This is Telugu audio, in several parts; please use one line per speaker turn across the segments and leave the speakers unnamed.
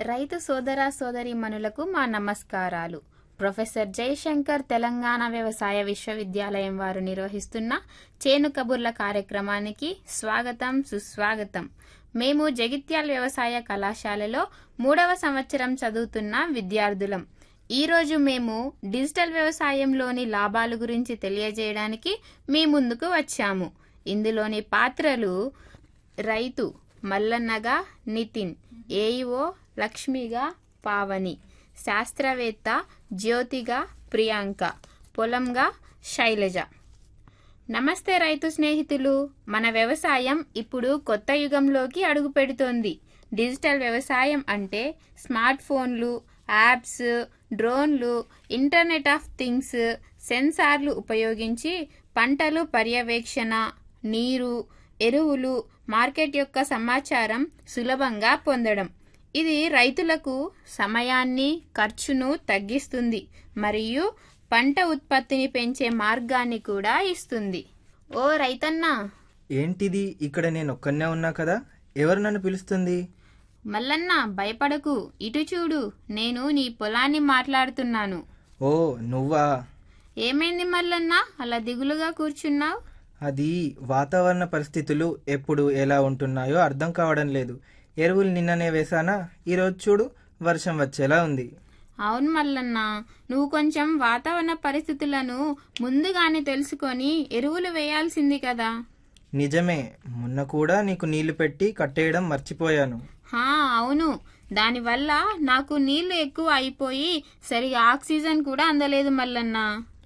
రైతు సోదర సోదరీమణులకు మా నమస్కారాలు ప్రొఫెసర్ జయశంకర్ తెలంగాణ వ్యవసాయ విశ్వవిద్యాలయం వారు నిర్వహిస్తున్న చేను కబుర్ల కార్యక్రమానికి స్వాగతం సుస్వాగతం మేము జగిత్యాల వ్యవసాయ కళాశాలలో మూడవ సంవత్సరం చదువుతున్న విద్యార్థులం ఈరోజు మేము డిజిటల్ వ్యవసాయంలోని లాభాల గురించి తెలియజేయడానికి మీ ముందుకు వచ్చాము ఇందులోని పాత్రలు రైతు మల్లన్నగా నితిన్ ఏఈఓ లక్ష్మిగా పావని శాస్త్రవేత్త జ్యోతిగా ప్రియాంక పొలంగా శైలజ నమస్తే రైతు స్నేహితులు మన వ్యవసాయం ఇప్పుడు కొత్త యుగంలోకి అడుగు పెడుతోంది డిజిటల్ వ్యవసాయం అంటే స్మార్ట్ ఫోన్లు యాప్స్ డ్రోన్లు ఇంటర్నెట్ ఆఫ్ థింగ్స్ సెన్సార్లు ఉపయోగించి పంటలు పర్యవేక్షణ నీరు ఎరువులు మార్కెట్ యొక్క సమాచారం సులభంగా పొందడం ఇది రైతులకు సమయాన్ని ఖర్చును తగ్గిస్తుంది మరియు పంట ఉత్పత్తిని పెంచే మార్గాన్ని కూడా ఇస్తుంది ఓ రైతన్నా
ఏంటిది ఇక్కడ నేను ఒక్కనే ఉన్నా కదా ఎవరు నన్ను పిలుస్తుంది
మల్లన్న భయపడకు ఇటు చూడు నేను నీ పొలాన్ని మాట్లాడుతున్నాను
ఓ నువ్వా
ఏమైంది మల్లన్న అలా దిగులుగా కూర్చున్నావు
అది వాతావరణ పరిస్థితులు ఎప్పుడు ఎలా ఉంటున్నాయో అర్థం కావడం లేదు ఎరువులు నిన్ననే వేసానా ఈరోజు చూడు వర్షం వచ్చేలా ఉంది
అవును మల్లన్న నువ్వు కొంచెం వాతావరణ పరిస్థితులను ముందుగానే తెలుసుకొని ఎరువులు వేయాల్సింది కదా
నిజమే మొన్న కూడా నీకు నీళ్లు పెట్టి కట్టేయడం మర్చిపోయాను
హా అవును దానివల్ల నాకు నీళ్లు ఎక్కువ అయిపోయి సరిగా ఆక్సిజన్ కూడా అందలేదు మల్లన్న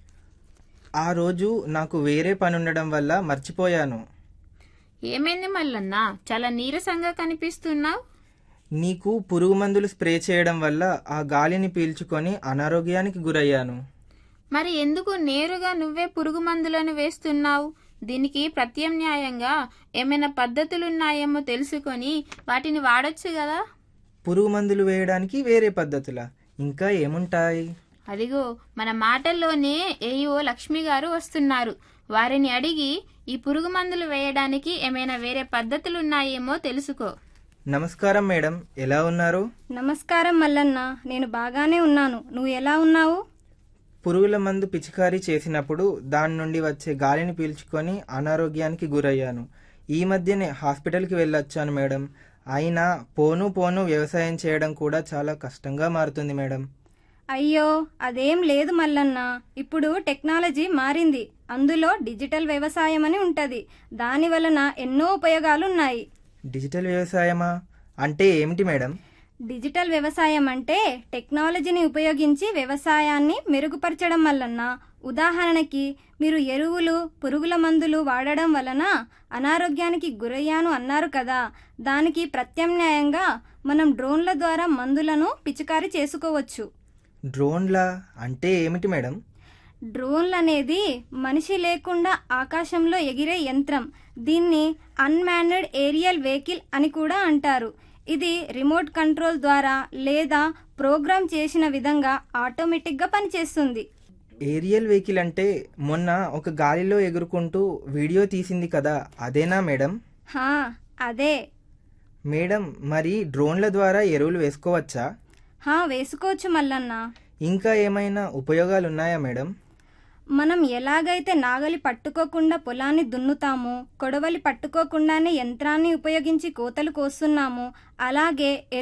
ఆ రోజు నాకు వేరే పని ఉండడం వల్ల మర్చిపోయాను
ఏమైంది మల్లన్న చాలా నీరసంగా కనిపిస్తున్నావు
నీకు పురుగు మందులు స్ప్రే చేయడం వల్ల ఆ గాలిని పీల్చుకొని అనారోగ్యానికి గురయ్యాను
మరి ఎందుకు నేరుగా నువ్వే పురుగు మందులను వేస్తున్నావు దీనికి ప్రత్యామ్నాయంగా ఏమైనా పద్ధతులున్నాయేమో తెలుసుకొని వాటిని వాడొచ్చు కదా
పురుగు మందులు వేయడానికి వేరే పద్ధతులా ఇంకా ఏముంటాయి
అదిగో మన మాటల్లోనే ఏఈఓ లక్ష్మి గారు వస్తున్నారు వారిని అడిగి ఈ పురుగు మందులు వేయడానికి ఏమైనా వేరే పద్ధతులున్నాయేమో తెలుసుకో
నమస్కారం మేడం ఎలా ఉన్నారు
నమస్కారం మల్లన్న నేను బాగానే ఉన్నాను నువ్వు ఎలా ఉన్నావు
పురుగుల మందు పిచికారీ చేసినప్పుడు దాని నుండి వచ్చే గాలిని పీల్చుకొని అనారోగ్యానికి గురయ్యాను ఈ మధ్యనే హాస్పిటల్కి వెళ్ళొచ్చాను మేడం అయినా పోను పోను వ్యవసాయం చేయడం కూడా చాలా కష్టంగా మారుతుంది మేడం
అయ్యో అదేం లేదు మల్లన్న ఇప్పుడు టెక్నాలజీ మారింది అందులో డిజిటల్ వ్యవసాయం అని ఉంటది దాని వలన ఎన్నో ఉపయోగాలున్నాయి
డిజిటల్ వ్యవసాయమా అంటే ఏమిటి మేడం
డిజిటల్ వ్యవసాయం అంటే టెక్నాలజీని ఉపయోగించి వ్యవసాయాన్ని మెరుగుపరచడం వలన ఉదాహరణకి మీరు ఎరువులు పురుగుల మందులు వాడడం వలన అనారోగ్యానికి గురయ్యాను అన్నారు కదా దానికి ప్రత్యామ్నాయంగా మనం డ్రోన్ల ద్వారా మందులను పిచికారీ చేసుకోవచ్చు
డ్రోన్లా అంటే ఏమిటి మేడం
డ్రోన్లు అనేది మనిషి లేకుండా ఆకాశంలో ఎగిరే యంత్రం దీన్ని అన్మాన్డ్ ఏరియల్ వెహికల్ అని కూడా అంటారు ఇది రిమోట్ కంట్రోల్ ద్వారా లేదా ప్రోగ్రామ్ చేసిన విధంగా ఆటోమేటిక్గా పనిచేస్తుంది
ఏరియల్ వెహికల్ అంటే మొన్న ఒక గాలిలో ఎగురుకుంటూ వీడియో తీసింది కదా అదేనా మేడం
హా అదే
మేడం మరి డ్రోన్ల ద్వారా ఎరువులు వేసుకోవచ్చా
హా వేసుకోవచ్చు మల్లన్న
ఇంకా ఏమైనా ఉపయోగాలు ఉన్నాయా మేడం
మనం ఎలాగైతే నాగలి పట్టుకోకుండా పొలాన్ని దున్నుతామో కొడవలి పట్టుకోకుండానే యంత్రాన్ని ఉపయోగించి కోతలు కోస్తున్నామో అలాగే